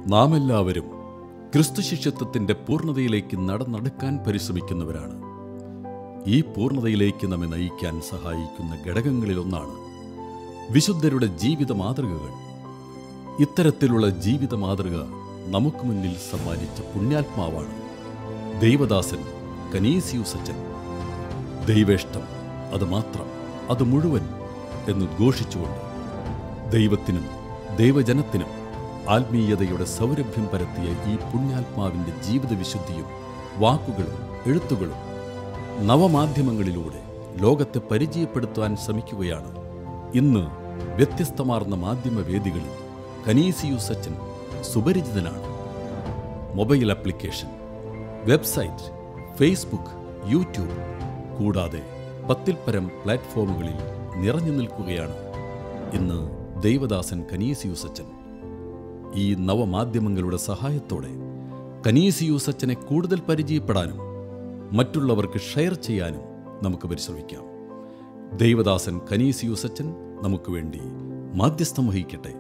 നാം എല്ലാവരും ക്രിസ്തു ശിഷ്യത്വത്തിന്റെ പൂർണ്ണതയിലേക്ക് നടന്നെടുക്കാൻ പരിശ്രമിക്കുന്നവരാണ് ഈ പൂർണ്ണതയിലേക്ക് നമ്മെ നയിക്കാൻ സഹായിക്കുന്ന ഘടകങ്ങളിലൊന്നാണ് വിശുദ്ധരുടെ ജീവിത മാതൃകകൾ ഇത്തരത്തിലുള്ള ജീവിത മാതൃക നമുക്ക് മുന്നിൽ സമ്മാനിച്ച പുണ്യാത്മാവാണ് ദൈവദാസൻ കനീസിയൂസച്ചൻ ദൈവേഷ്ടം അത് മാത്രം അത് മുഴുവൻ എന്നുദ്ഘോഷിച്ചുകൊണ്ട് ദൈവത്തിനും ദൈവജനത്തിനും ആത്മീയതയുടെ സൗരഭ്യം പരത്തിയ ഈ പുണ്യാത്മാവിൻ്റെ ജീവിത വിശുദ്ധിയും വാക്കുകളും എഴുത്തുകളും നവമാധ്യമങ്ങളിലൂടെ ലോകത്തെ പരിചയപ്പെടുത്താൻ ശ്രമിക്കുകയാണ് ഇന്ന് വ്യത്യസ്തമാർന്ന മാധ്യമവേദികളിൽ കനീസിയൂസച്ചൻ സുപരിചിതനാണ് mobile application website Facebook YouTube കൂടാതെ പത്തിൽ പരം പ്ലാറ്റ്ഫോമുകളിൽ നിറഞ്ഞു നിൽക്കുകയാണ് ഇന്ന് ദൈവദാസൻ കനീസിയൂസച്ചൻ ഈ നവമാധ്യമങ്ങളുടെ സഹായത്തോടെ കനീസിയൂസച്ചനെ കൂടുതൽ പരിചയപ്പെടാനും മറ്റുള്ളവർക്ക് ഷെയർ ചെയ്യാനും നമുക്ക് പരിശ്രമിക്കാം ദൈവദാസൻ കനീസിയൂസച്ചൻ നമുക്ക് വേണ്ടി മാധ്യസ്ഥം വഹിക്കട്ടെ